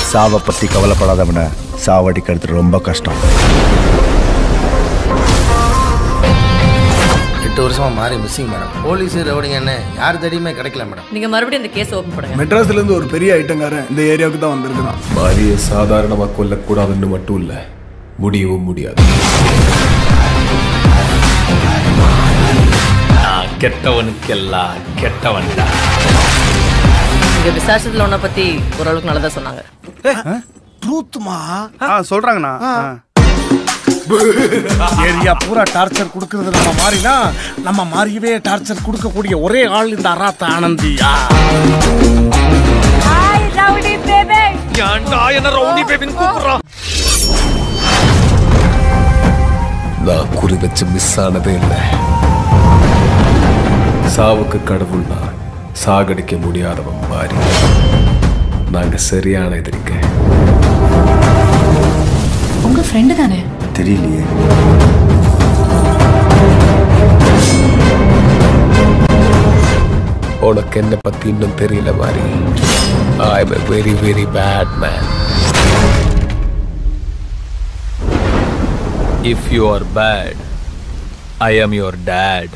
சாவை பத்தி கவலைப்படாதவன சாவடிக்கிறது ரொம்ப கஷ்டம் எட்டு வருஷமா மாறி மிஸ்ஸிங் மேடம் போலீஸ் ரவுடிங்க என்ன யார் தேடியுமே கிடைக்கல மேடம் நீங்க மறுபடியும் இந்த கேஸ் ஓபன் பண்ணுங்க மெட்ராஸ்ல இருந்து ஒரு பெரிய ஐட்டங்காரன் இந்த ஏரியாவுக்கு தான் வந்திருக்கிறான் மாரியை சாதாரணமா கொல்லக்கூடாதுன்னு மட்டும் இல்ல முடியவும் முடியாது நான் கெட்டவனுக்கெல்லாம் கெட்டவன்டா இங்க விசாரிச்சதுல உன்னை பத்தி ஓரளவுக்கு நல்லதா சொன்னாங்க ஆ சொல்றாங்கண்ணா ஏரியா பூரா டார்ச்சர் கொடுக்கறது நம்ம மாறினா நம்ம மாறியவே டார்ச்சர் கொடுக்கக்கூடிய ஒரே ஆள் இந்த அராத்த ஆனந்தியா ஏன்டா என்ன ரவுடி பேபின்னு கூப்பிடுறான் நான் குறி வச்சு மிஸ் ஆனதே இல்லை சாவுக்கு கடவுள்னா சாகடிக்க முடியாதவன் மாறி நாங்க சரியான எதிரிங்க உங்க ஃப்ரெண்டு தானே தெரியலையே உனக்கு என்ன பத்தி இன்னும் தெரியல மாதிரி I am very very bad man if you are bad I am your date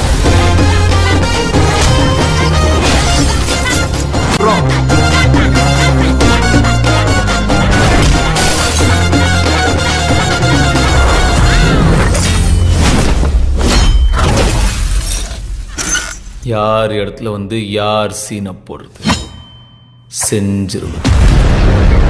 யார் இடத்துல வந்து யார் சீனை போடுறது செஞ்சிருவேன்